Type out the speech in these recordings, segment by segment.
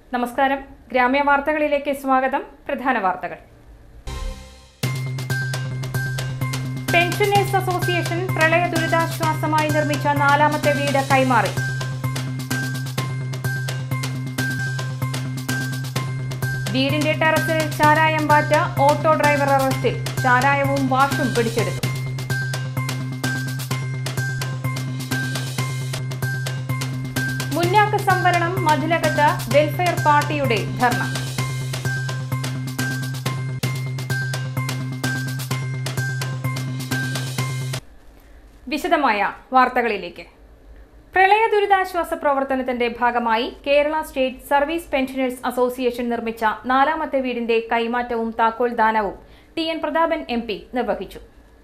നമസ്കാരം ഗ്രാമ്യ വാർത്തകളിലേക്ക് സ്വാഗതം പ്രധാന വാർത്തകൾ പെൻഷനേഴ്സ് അസോസിയേഷൻ പ്രളയ ദുരിതാശ്വാസമായി നിർമ്മിച്ച നാലാമത്തെ വീട് കൈമാറി വീടിന്റെ ടെറസിൽ ചാരായം വാറ്റ ഓട്ടോ ഡ്രൈവർ അറസ്റ്റിൽ ചാരായവും വാഷും പിടിച്ചെടുത്തു മുന്നാക്ക സംവരണം മതിലകത്ത് വെൽഫെയർ പാർട്ടിയുടെ ധർണ വിശദമായ വാർത്തകളിലേക്ക് പ്രളയ ദുരിതാശ്വാസ പ്രവർത്തനത്തിന്റെ ഭാഗമായി Kerala state service pensioners association നിർമ്മിച്ച നാലാമത്തെ വീടിന്റെ കൈമാറ്റവും താക്കോൽ ദാനവും T N Prathapan M P നിർവഹിച്ചു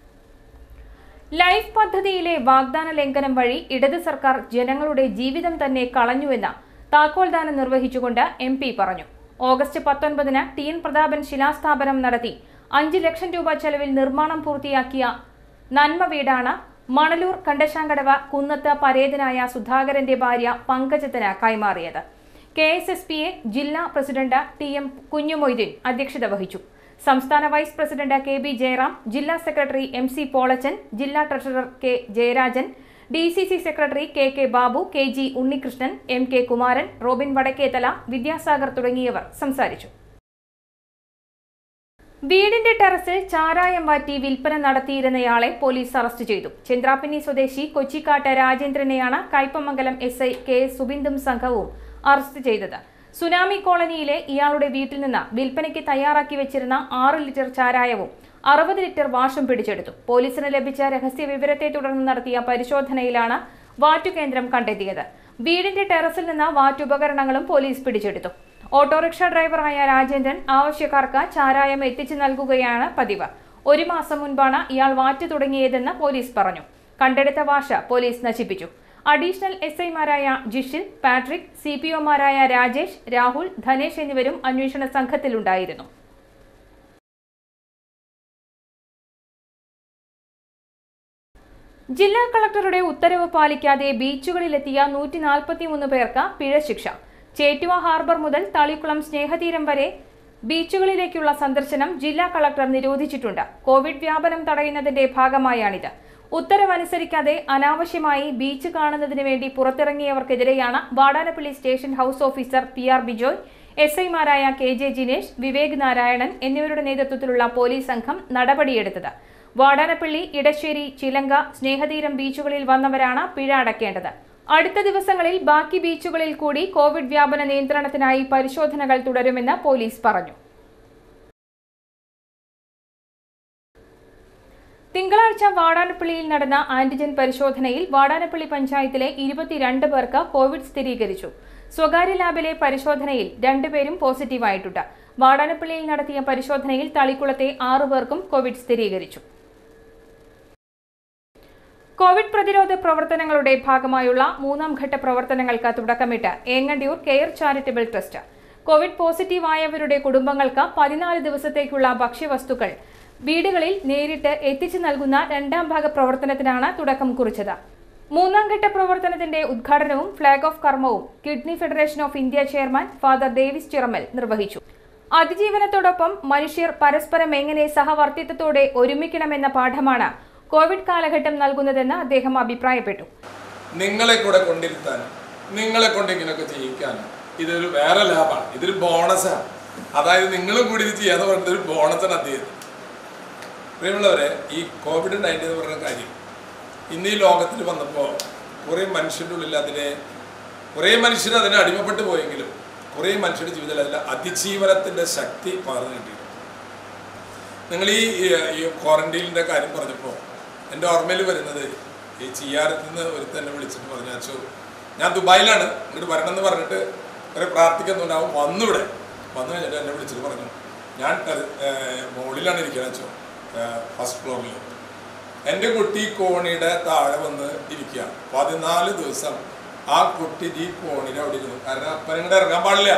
ലൈഫ് പദ്ധതിയിലെ വാഗ്ദാന ലംഘനം വഴി ഇടത് സർക്കാർ ജനങ്ങളുടെ ജീവിതം തന്നെ കളഞ്ഞുവെന്ന് താക്കോൽദാനം നിർവഹിച്ചുകൊണ്ട് എം പി പറഞ്ഞു ഓഗസ്റ്റ് പത്തൊൻപതിന് ടി എൻ പ്രതാപൻ ശിലാസ്ഥാപനം നടത്തി അഞ്ച് ലക്ഷം രൂപ ചെലവിൽ നിർമ്മാണം പൂർത്തിയാക്കിയ നന്മ വീടാണ് മണലൂർ കണ്ടശാങ്കടവ കുന്നത്ത് പരേതനായ സുധാകരന്റെ ഭാര്യ പങ്കജത്തിന് കൈമാറിയത് K S S P A ജില്ലാ പ്രസിഡന്റ് ടി എം കുഞ്ഞുമൊയ്തീൻ അധ്യക്ഷത വഹിച്ചു സംസ്ഥാന vice president K B Jayaram ജില്ലാ സെക്രട്ടറി എം സി പോളച്ചൻ ജില്ലാ treasurer K Jayarajan D C C secretary K K Babu K G Unnikrishnan M K Kumaran Robin Vadakkethala Vidyasagar തുടങ്ങിയവർ സംസാരിച്ചു വീടിന്റെ ടെറസിൽ ചാരായം വാറ്റി വിൽപ്പന നടത്തിയിരുന്നയാളെ പോലീസ് അറസ്റ്റ് ചെയ്തു ചന്ദ്രാപ്പിനി സ്വദേശി കൊച്ചിക്കാട്ട് രാജേന്ദ്രനെയാണ് Kaipamangalam S I K S സുബിന്ദും സംഘവും അറസ്റ്റ് ചെയ്തത് സുനാമി കോളനിയിലെ ഇയാളുടെ വീട്ടിൽ നിന്ന് വിൽപ്പനയ്ക്ക് തയ്യാറാക്കി വെച്ചിരുന്ന ആറ് ലിറ്റർ ചാരായവും അറുപത് ലിറ്റർ വാഷും പിടിച്ചെടുത്തു പോലീസിന് ലഭിച്ച രഹസ്യ വിവരത്തെ തുടർന്ന് നടത്തിയ പരിശോധനയിലാണ് വാറ്റുകേന്ദ്രം കണ്ടെത്തിയത് വീടിന്റെ ടെറസിൽ നിന്ന് വാറ്റുപകരണങ്ങളും പോലീസ് പിടിച്ചെടുത്തു ഓട്ടോറിക്ഷ ഡ്രൈവറായ രാജേന്ദ്രൻ ആവശ്യക്കാർക്ക് ചാരായം എത്തിച്ചു നൽകുകയാണ് പതിവ് ഒരു മാസം മുൻപാണ് ഇയാൾ വാറ്റ് തുടങ്ങിയതെന്ന് പോലീസ് പറഞ്ഞു കണ്ടെടുത്ത വാഷ പോലീസ് നശിപ്പിച്ചു അഡീഷണൽ എസ് ഐമാരായ ജിഷിൽ പാട്രിക് സി പി ഒമാരായ രാജേഷ് രാഹുൽ ധനേഷ് എന്നിവരും അന്വേഷണ സംഘത്തിലുണ്ടായിരുന്നു ജില്ലാ കളക്ടറുടെ ഉത്തരവ് പാലിക്കാതെ ബീച്ചുകളിലെത്തിയ നൂറ്റി നാൽപ്പത്തിമൂന്ന് പേർക്ക് പിഴ ശിക്ഷ ചേറ്റുവ ഹാർബർ മുതൽ തളിക്കുളം സ്നേഹതീരം വരെ ബീച്ചുകളിലേക്കുള്ള സന്ദർശനം ജില്ലാ കളക്ടർ നിരോധിച്ചിട്ടുണ്ട് കോവിഡ് വ്യാപനം തടയുന്നതിന്റെ ഭാഗമായാണിത് ഉത്തരവനുസരിക്കാതെ അനാവശ്യമായി ബീച്ച് കാണുന്നതിന് വേണ്ടി പുറത്തിറങ്ങിയവർക്കെതിരെയാണ് Vadanappally station house officer P R Bijoy S ഐമാരായ കെ ജെ ജിനേഷ് വിവേക് നാരായണൻ എന്നിവരുടെ നേതൃത്വത്തിലുള്ള പോലീസ് സംഘം നടപടിയെടുത്തത് വാടാനപ്പള്ളി ഇടശ്ശേരി ചിലങ്ക സ്നേഹതീരം ബീച്ചുകളിൽ വന്നവരാണ് പിഴ അടയ്ക്കേണ്ടത് അടുത്ത ദിവസങ്ങളിൽ ബാക്കി ബീച്ചുകളിൽ കൂടി കോവിഡ് വ്യാപന നിയന്ത്രണത്തിനായി പരിശോധനകൾ തുടരുമെന്ന് പോലീസ് പറഞ്ഞു തിങ്കളാഴ്ച വാടാനപ്പള്ളിയിൽ നടന്ന ആന്റിജൻ പരിശോധനയിൽ വാടാനപ്പള്ളി പഞ്ചായത്തിലെ ഇരുപത്തിരണ്ട് പേർക്ക് കോവിഡ് സ്ഥിരീകരിച്ചു സ്വകാര്യ ലാബിലെ പരിശോധനയിൽ രണ്ടുപേരും പോസിറ്റീവായിട്ടുണ്ട് വാടാനപ്പള്ളിയിൽ നടത്തിയ പരിശോധനയിൽ തളിക്കുളത്തെ ആറു പേർക്കും കോവിഡ് സ്ഥിരീകരിച്ചു കോവിഡ് പ്രതിരോധ പ്രവർത്തനങ്ങളുടെ ഭാഗമായുള്ള മൂന്നാം ഘട്ട പ്രവർത്തനങ്ങൾക്ക് തുടക്കമിട്ട് Engandiyur care charitable trust covid positive ആയവരുടെ കുടുംബങ്ങൾക്ക് പതിനാല് ദിവസത്തേക്കുള്ള ഭക്ഷ്യവസ്തുക്കൾ വീടുകളിൽ നേരിട്ട് എത്തിച്ചു നൽകുന്ന രണ്ടാം ഭാഗ പ്രവർത്തനത്തിനാണ് തുടക്കം കുറിച്ചത് മൂന്നാം ഘട്ട പ്രവർത്തനത്തിന്റെ ഉദ്ഘാടനവും ഫ്ളാഗ് ഓഫ് കർമ്മവും kidney federation of India chairman father Davis Chiramel നിർവഹിച്ചു അതിജീവനത്തോടൊപ്പം മനുഷ്യർ പരസ്പരം എങ്ങനെ സഹവർത്തിത്വത്തോടെ ഒരുമിക്കണമെന്ന പാഠമാണ് കോവിഡ് കാലഘട്ടം നൽകുന്നതെന്ന് അദ്ദേഹം അഭിപ്രായപ്പെട്ടു നിങ്ങളെ കൂടെ കൊണ്ടിരുത്താനും നിങ്ങളെ കൊണ്ട് ഇങ്ങനെയൊക്കെ ചെയ്യിക്കാനും ഇതൊരു വേറെ ലാഭമാണ് ഇതൊരു ബോണസാണ് അതായത് നിങ്ങളും കൂടി ഇത് ചെയ്യാന്ന് പറഞ്ഞത് ഒരു ബോണസാണ് അദ്ദേഹം പ്രിയമുള്ളവരെ ഈ കോവിഡ് നയൻറ്റീൻ എന്ന് പറയുന്ന കാര്യം ഇന്ന് ഈ ലോകത്തിൽ വന്നപ്പോൾ കുറേ മനുഷ്യരുടെ ഉള്ളിൽ അതിനെ കുറേ മനുഷ്യർ അതിനെ അടിമപ്പെട്ടു പോയെങ്കിലും കുറേ മനുഷ്യരുടെ ജീവിതത്തിൽ അതിൽ അതിജീവനത്തിൻ്റെ ശക്തി പകർന്നു കിട്ടിയിട്ടുണ്ട് നിങ്ങൾ ഈ ഈ ക്വാറന്റൈനിൻ്റെ കാര്യം പറഞ്ഞപ്പോൾ എൻ്റെ ഓർമ്മയിൽ വരുന്നത് ഈ ചിയാരത്ത് നിന്ന് ഒരു തന്നെ വിളിച്ചിട്ട് പറഞ്ഞു അച്ചു ഞാൻ ദുബായിലാണ് ഇങ്ങോട്ട് വരണം എന്ന് പറഞ്ഞിട്ട് ഒരു പ്രാർത്ഥിക്കുന്നുണ്ടാവും വന്നിവിടെ വന്നു കഴിഞ്ഞിട്ട് എന്നെ വിളിച്ചിട്ട് പറഞ്ഞു ഞാൻ ടെറ- ഏർ മുകളിലാണ് ഇരിക്കുന്നത് അച്ചു ഫസ്റ്റ് ഫ്ലോറിൽ എൻ്റെ കുട്ടി കോണിയുടെ താഴെ വന്ന് ഇരിക്കുക പതിനാല് ദിവസം ആ കുട്ടി ഈ കോണിയുടെ അവിടെ ഇരുന്നു കാരണം അപ്പൻ ഇങ്ങോട്ട് ഇറങ്ങാൻ പാടില്ല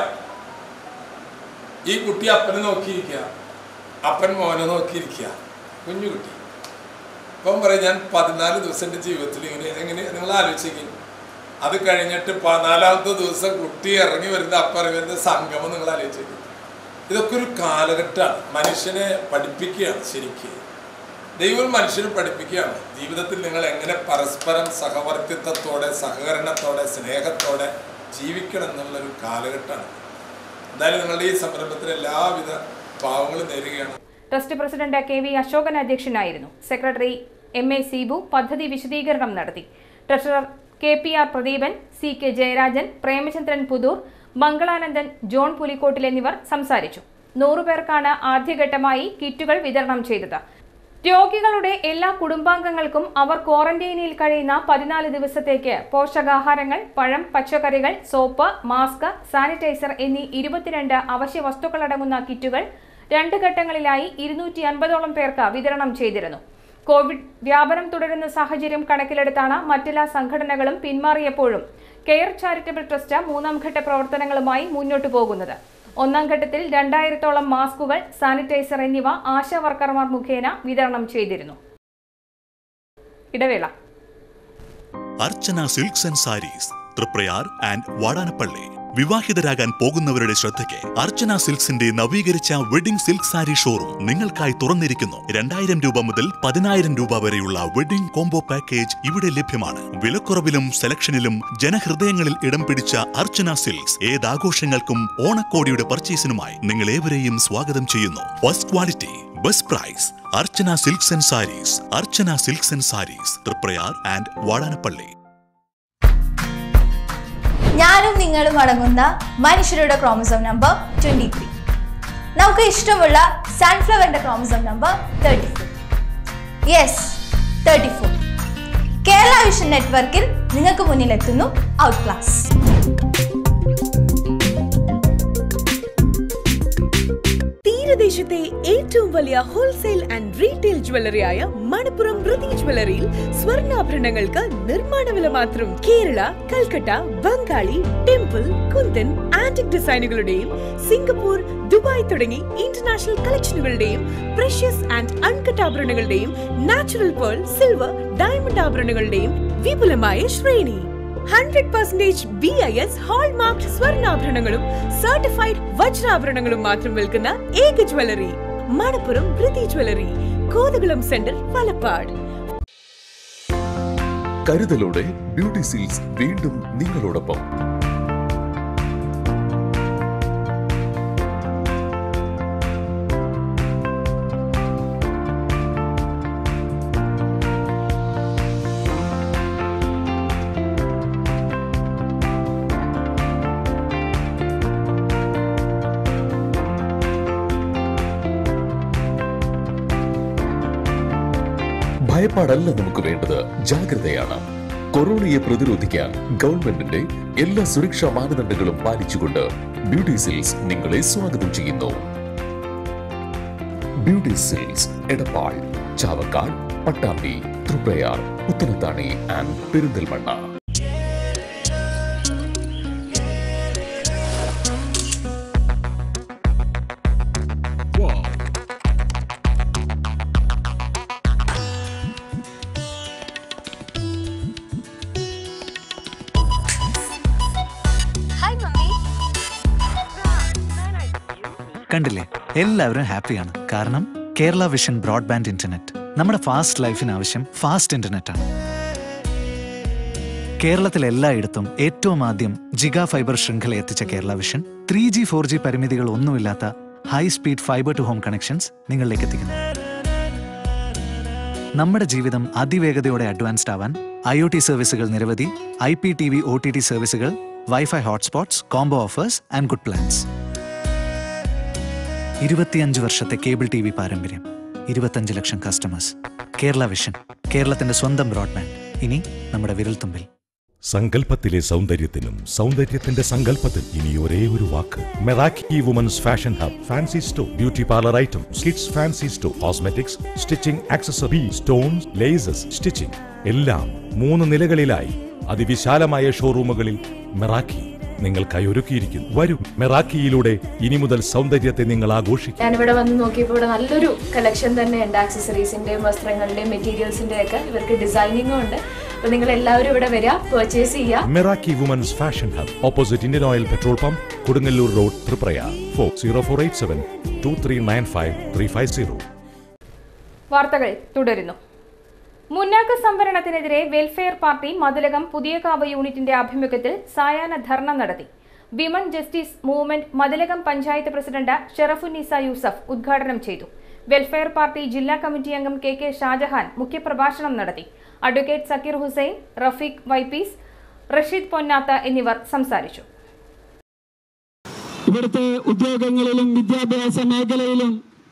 ഈ കുട്ടി അപ്പനെ നോക്കിയിരിക്കുക അപ്പൻ മോനെ നോക്കിയിരിക്കുക കുഞ്ഞു കുട്ടി അപ്പം പറയും ഞാൻ പതിനാല് ദിവസം എൻ്റെ ജീവിതത്തിൽ ഇങ്ങനെ എങ്ങനെ നിങ്ങൾ ആലോചിച്ചെങ്കിൽ അത് കഴിഞ്ഞിട്ട് പതിനാലാമത്തെ ദിവസം കുട്ടി ഇറങ്ങി വരുന്ന അപ്പറ വരുന്ന സംഗമം നിങ്ങൾ ആലോചിച്ചു ഇതൊക്കെ ഒരു കാലഘട്ടമാണ് മനുഷ്യനെ പഠിപ്പിക്കുകയാണ് ശരിക്കും ദൈവം മനുഷ്യനെ പഠിപ്പിക്കുകയാണ് ജീവിതത്തിൽ നിങ്ങൾ എങ്ങനെ പരസ്പരം സഹവർത്തിത്വത്തോടെ സഹകരണത്തോടെ സ്നേഹത്തോടെ ജീവിക്കണം എന്നുള്ളൊരു കാലഘട്ടമാണ് എന്തായാലും നിങ്ങളുടെ ഈ സംരംഭത്തിന് എല്ലാവിധ ഭാവങ്ങളും നേരുകയാണ് trust president K V Asokan അധ്യക്ഷനായിരുന്നു സെക്രട്ടറി എം എ സീബു പദ്ധതി വിശദീകരണം നടത്തി treasurer K P R Pradeepan C K Jayarajan Premachandran Puthur Mangalanandan John Pulikkottil എന്നിവർ സംസാരിച്ചു നൂറുപേർക്കാണ് ആദ്യഘട്ടമായി കിറ്റുകൾ വിതരണം ചെയ്തത് രോഗികളുടെ എല്ലാ കുടുംബാംഗങ്ങൾക്കും അവർ ക്വാറന്റൈനിൽ കഴിയുന്ന പതിനാല് ദിവസത്തേക്ക് പോഷകാഹാരങ്ങൾ പഴം പച്ചക്കറികൾ സോപ്പ് മാസ്ക് സാനിറ്റൈസർ എന്നീ ഇരുപത്തിരണ്ട് അവശ്യ വസ്തുക്കളടങ്ങുന്ന കിറ്റുകൾ രണ്ട് ഘട്ടങ്ങളിലായി ഇരുന്നൂറ്റി അൻപതോളം പേർക്ക് വിതരണം ചെയ്തിരുന്നു കോവിഡ് വ്യാപനം തുടരുന്ന സാഹചര്യം കണക്കിലെടുത്താണ് മറ്റെല്ലാ സംഘടനകളും പിന്മാറിയപ്പോഴും കെയർ ചാരിറ്റബിൾ ട്രസ്റ്റ് മൂന്നാം ഘട്ട പ്രവർത്തനങ്ങളുമായി മുന്നോട്ടു പോകുന്നത് ഒന്നാം ഘട്ടത്തിൽ രണ്ടായിരത്തോളം മാസ്കുകൾ സാനിറ്റൈസർ എന്നിവ ആശാ വർക്കർമാർ മുഖേന വിതരണം ചെയ്തിരുന്നു ഇടവേള Archana silks and sarees Triprayar and Vadanappally വിവാഹിതരാകാൻ പോകുന്നവരുടെ ശ്രദ്ധയ്ക്ക് അർച്ചന സിൽക്സിന്റെ നവീകരിച്ച വെഡിംഗ് സിൽക്ക് സാരി ഷോറൂം നിങ്ങൾക്കായി തുറന്നിരിക്കുന്നു രണ്ടായിരം രൂപ മുതൽ പതിനായിരം രൂപ വരെയുള്ള വെഡിംഗ് കോംബോ പാക്കേജ് ഇവിടെ ലഭ്യമാണ് വിലക്കുറവിലും സെലക്ഷനിലും ജനഹൃദയങ്ങളിൽ ഇടം പിടിച്ച അർച്ചന സിൽക്സ് ഏതാഘോഷങ്ങൾക്കും ഓണക്കോടിയുടെ പർച്ചേസിനുമായി നിങ്ങൾ ഏവരെയും സ്വാഗതം ചെയ്യുന്നു first quality best price Archana silks and sarees Archana silks and sarees Triprayar and Vadanappally ഞാനും നിങ്ങളും അടങ്ങുന്ന മനുഷ്യരുടെ ക്രോമസോം നമ്പർ ട്വന്റി ത്രീ നമുക്ക് ഇഷ്ടമുള്ള സൺഫ്ലവറിന്റെ chromosome number thirty four yes thirty four Kerala vision നെറ്റ്വർക്കിൽ നിങ്ങൾക്ക് മുന്നിലെത്തുന്നു ഔട്ട് ക്ലാസ് തീരദേശത്തെ ഏറ്റവും വലിയ ഹോൾസെയിൽ ആൻഡ് റീറ്റെയിൽ ജ്വല്ലറിയായ മണപ്പുറം ധൃതി ജ്വല്ലറിയിൽ സ്വർണ്ണാഭരണങ്ങൾക്ക് നിർമ്മാണ വില മാത്രം കേരള കൽക്കട്ട ബംഗാളി ടെമ്പിൾ കുന്തൻ ആന്റിക് ഡിസൈനുകളുടെയും സിംഗപ്പൂർ ദുബായ് തുടങ്ങി ഇന്റർനാഷണൽ കളക്ഷനുകളുടെയും പ്രഷ്യസ് ആൻഡ് അൺകട്ട് ആഭരണങ്ങളുടെയും നാച്ചുറൽ പേൾ സിൽവർ ഡയമണ്ട് ആഭരണങ്ങളുടെയും വിപുലമായ ശ്രേണി hundred percentage B I S hallmark സ്വർണ്ണാഭരണങ്ങളും സർട്ടിഫൈഡ് വജ്രാഭരണങ്ങളും മാത്രം വിൽക്കുന്ന ഏക ജ്വല്ലറി മണപ്പുറം ധൃതി ജ്വല്ലറി കോതകുളം സെന്റർ പാലക്കാട് കരുതലോടെ ബ്യൂട്ടി സീൽസ് വീണ്ടും നിങ്ങളോടൊപ്പം ഭയപ്പാടല്ല നമുക്ക് വേണ്ടത് ജാഗ്രതയാണ് കൊറോണയെ പ്രതിരോധിക്കാൻ ഗവൺമെന്റിന്റെ എല്ലാ സുരക്ഷാ മാനദണ്ഡങ്ങളും പാലിച്ചുകൊണ്ട് ബ്യൂട്ടി സിൽസ് നിങ്ങളെ സ്വാഗതം ചെയ്യുന്നു beauty silks Edappal Chavakkad Pattambi Triprayar Puthanathani and Perinthalmanna hi mummy കണ്ടില്ലേ എല്ലാവരും ഹാപ്പിയാണ് കാരണം കേരള വിഷൻ ബ്രോഡ്ബാൻഡ് ഇന്റർനെറ്റ് നമ്മുടെ ഫാസ്റ്റ് ലൈഫിന് ആവശ്യം ഫാസ്റ്റ് ഇന്റർനെറ്റ് ആണ് കേരളത്തിൽ എല്ലായിടത്തും ഏറ്റവും ആദ്യം ജിഗ ഫൈബർ ശൃംഖല എത്തിച്ച Kerala vision three G four G പരിമിതികൾ ഒന്നുമില്ലാത്ത high speed fibre to home connections നിങ്ങളിലേക്ക് എത്തിക്കുന്നു നമ്മുടെ ജീവിതം അതിവേഗതയോടെ അഡ്വാൻസ്ഡ് ആവാൻ ഐ ഒ ടി സർവീസുകൾ നിരവധി I P T V O T T സർവീസുകൾ wifi hotspots combo offers and good plans ഇരുപത്തിയഞ്ച് വർഷത്തെ കേബിൾ ടി വി പാരമ്പര്യം ഇരുപത്തഞ്ച് ലക്ഷം കസ്റ്റമേഴ്സ് കേരള വിഷൻ കേരളത്തിന്റെ സ്വന്തം ബ്രോഡ്ബാൻഡ് ഇനി നമ്മുടെ വിരൽത്തുമ്പിൽ സങ്കല്പത്തിലെ സൗന്ദര്യത്തിനും സൗന്ദര്യത്തിന്റെ സങ്കല്പത്തിൽ ഇനി ഒരേ ഒരു വാക്ക് Meraki women's fashion hub fancy store beauty parlour items kids fancy store cosmetics stitching accessory stones laces stitching എല്ലാം മൂന്ന് നിലകളിലായി അതിവിശാലമായ ഷോറൂമുകളിൽ മെറാക്കി നിങ്ങൾക്കായി ഒരുക്കിയിരിക്കുന്നു വരും മെറാക്കിയിലൂടെ ഇനി മുതൽ സൗന്ദര്യത്തെ നിങ്ങൾ ആഘോഷിക്കും ഞാനിവിടെ വന്ന് നോക്കിയപ്പോൾ ഇവിടെ നല്ലൊരു കളക്ഷൻ തന്നെ ഉണ്ട് ആക്സസറീസിൻ്റെയും വസ്ത്രങ്ങളുടെയും മെറ്റീരിയൽസിൻ്റെയും ഒക്കെ ഇവർക്ക് ഡിസൈനിങ്ങും ഉണ്ട് അപ്പൊ നിങ്ങൾ എല്ലാവരും ഇവിടെ വരിക പർച്ചേസ് ചെയ്യുക Meraki women's fashion hub opposite Indian oil petrol pump Kodungallur road Triprayar four zero four eight seven two three nine five three five zero വാർത്തകൾ തുടരുന്നു മുന്നാക്ക സംവരണത്തിനെതിരെ വെൽഫെയർ പാർട്ടി മതിലകം പുതിയകാവ് യൂണിറ്റിന്റെ ആഭിമുഖ്യത്തിൽ സായാഹ്ന ധർണ നടത്തി women justice movement Mathilakam panchayat president Sherafunneesa Yusuf ഉദ്ഘാടനം ചെയ്തു വെൽഫെയർ പാർട്ടി ജില്ലാ കമ്മിറ്റി അംഗം കെ കെ ഷാജഹാൻ മുഖ്യപ്രഭാഷണം നടത്തി അഡ്വക്കേറ്റ് സക്കീർ ഹുസൈൻ റഫീഖ് വൈപ്പീസ് റഷീദ് പൊന്നാത്ത എന്നിവർ സംസാരിച്ചു ഇവിടുത്തെ ഉദ്യോഗങ്ങളിലും വിദ്യാഭ്യാസ മേഖലയിലും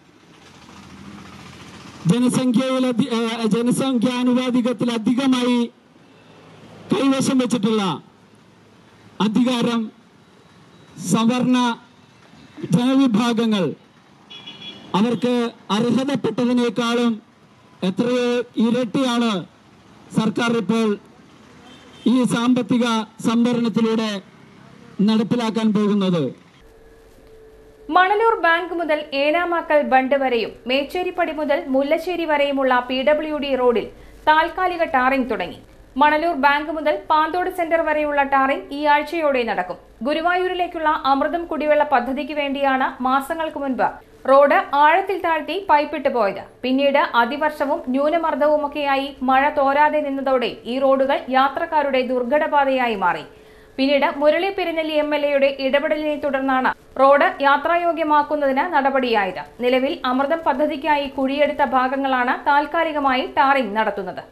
ജനസംഖ്യയിൽ അധി- ഏഹ് ജനസംഖ്യാനുപാതികത്തിൽ അധികമായി കൈവശം വെച്ചിട്ടുള്ള അധികാരം സവർണ ജനവിഭാഗങ്ങൾ അവർക്ക് അർഹതപ്പെട്ടതിനേക്കാളും എത്രയോ ഇരട്ടിയാണ് സർക്കാർ ഇപ്പോൾ ഈ സാമ്പത്തിക സംവരണത്തിലൂടെ നടപ്പിലാക്കാൻ പോകുന്നത് മണലൂർ ബാങ്ക് മുതൽ ഏനാമാക്കൽ ബണ്ട് വരെയും മേച്ചേരിപ്പടി മുതൽ മുല്ലശ്ശേരി വരെയുമുള്ള പി ഡബ്ല്യു ഡി റോഡിൽ താൽക്കാലിക ടാറിംഗ് തുടങ്ങി മണലൂർ ബാങ്ക് മുതൽ പാന്തോട് സെന്റർ വരെയുള്ള ടാറിംഗ് ഈ ആഴ്ചയോടെ നടക്കും ഗുരുവായൂരിലേക്കുള്ള അമൃതം കുടിവെള്ള പദ്ധതിക്ക് വേണ്ടിയാണ് മാസങ്ങൾക്ക് മുൻപ് റോഡ് ആഴത്തിൽ താഴ്ത്തി പൈപ്പിട്ട് പോയത് പിന്നീട് അതിവർഷവും ന്യൂനമർദ്ദവുമൊക്കെയായി മഴ തോരാതെ നിന്നതോടെ ഈ റോഡുകൾ യാത്രക്കാരുടെ ദുർഘടപാതയായി മാറി പിന്നീട് മുരളി പെരുന്നെല്ലി എം എൽ എയുടെ ഇടപെടലിനെ തുടർന്നാണ് റോഡ് യാത്രായോഗ്യമാക്കുന്നതിന് നടപടിയായത് നിലവിൽ അമൃതം പദ്ധതിക്കായി കുഴിയെടുത്ത ഭാഗങ്ങളാണ് താൽക്കാലികമായി ടാറിംഗ് നടത്തുന്നത്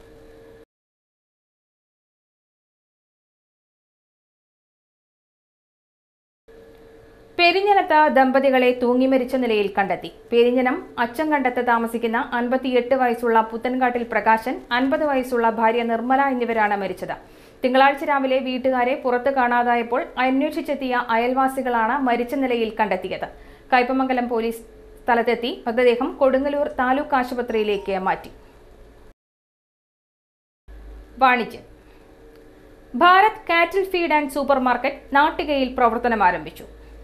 പെരിഞ്ഞനത്ത് ദമ്പതികളെ തൂങ്ങിമരിച്ച നിലയിൽ കണ്ടെത്തി പെരിഞ്ഞനം അച്ചങ്കണ്ടത്ത് താമസിക്കുന്ന അൻപത്തിയെട്ട് വയസ്സുള്ള പുത്തൻകാട്ടിൽ പ്രകാശൻ അൻപത് വയസ്സുള്ള ഭാര്യ നിർമ്മല എന്നിവരാണ് മരിച്ചത് തിങ്കളാഴ്ച രാവിലെ വീട്ടുകാരെ പുറത്തു കാണാതായപ്പോൾ അന്വേഷിച്ചെത്തിയ അയൽവാസികളാണ് മരിച്ച നിലയിൽ കണ്ടെത്തിയത് കയ്പമംഗലം പോലീസ് സ്ഥലത്തെത്തി മൃതദേഹം കൊടുങ്ങല്ലൂർ താലൂക്ക് ആശുപത്രിയിലേക്ക് മാറ്റി വാണിജ്യം Bharat cattle feed and supermarket നാട്ടികയിൽ പ്രവർത്തനം ആരംഭിച്ചു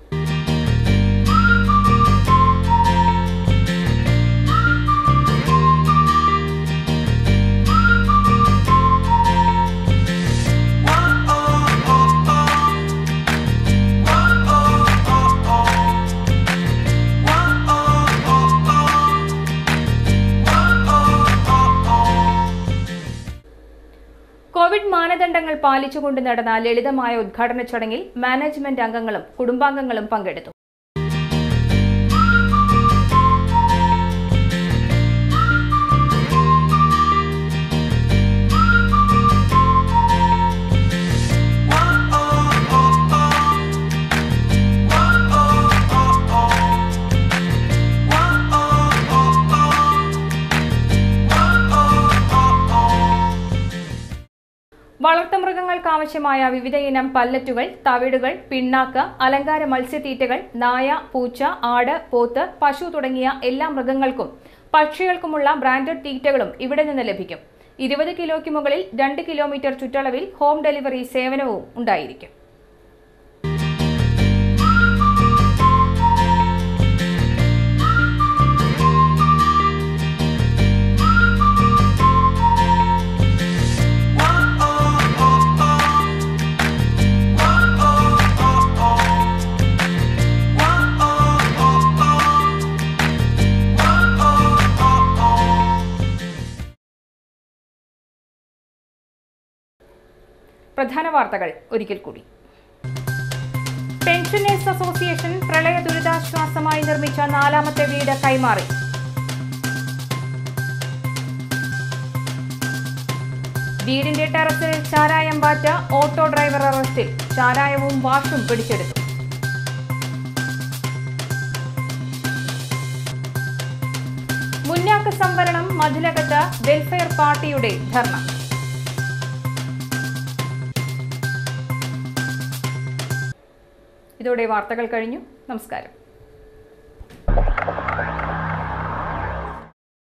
കോവിഡ് മാനദണ്ഡങ്ങൾ പാലിച്ചുകൊണ്ട് നടന്ന ലളിതമായ ഉദ്ഘാടന ചടങ്ങിൽ മാനേജ്മെന്റ് അംഗങ്ങളും കുടുംബാംഗങ്ങളും പങ്കെടുത്തു വളർത്തുമൃഗങ്ങൾക്കാവശ്യമായ വിവിധ ഇനം പല്ലറ്റുകൾ തവിടുകൾ പിണ്ണാക്ക് അലങ്കാര മത്സ്യത്തീറ്റകൾ നായ പൂച്ച ആട് പോത്ത് പശു തുടങ്ങിയ എല്ലാ മൃഗങ്ങൾക്കും പക്ഷികൾക്കുമുള്ള ബ്രാൻഡഡ് തീറ്റകളും ഇവിടെ നിന്ന് ലഭിക്കും ഇരുപത് കിലോയ്ക്ക് മുകളിൽ രണ്ട് കിലോമീറ്റർ ചുറ്റളവിൽ ഹോം ഡെലിവറി സേവനവും ഉണ്ടായിരിക്കും പ്രധാന വാർത്തകൾ ഒരിക്കൽ കൂടി പെൻഷനേഴ്സ് അസോസിയേഷൻ പ്രളയ ദുരിതാശ്വാസമായി നിർമ്മിച്ച നാലാമത്തെ വീട് കൈമാറി വീടിന്റെ ടെറസിൽ ചാരായം പാറ്റ ഓട്ടോ ഡ്രൈവർ അറസ്റ്റിൽ ചാരായവും വാഷും പിടിച്ചെടുത്തു മുന്നാക്ക സംവരണം മതിലകത്ത് വെൽഫെയർ പാർട്ടിയുടെ ധർണ ഇതോടെ വാർത്തകൾ കഴിഞ്ഞു നമസ്കാരം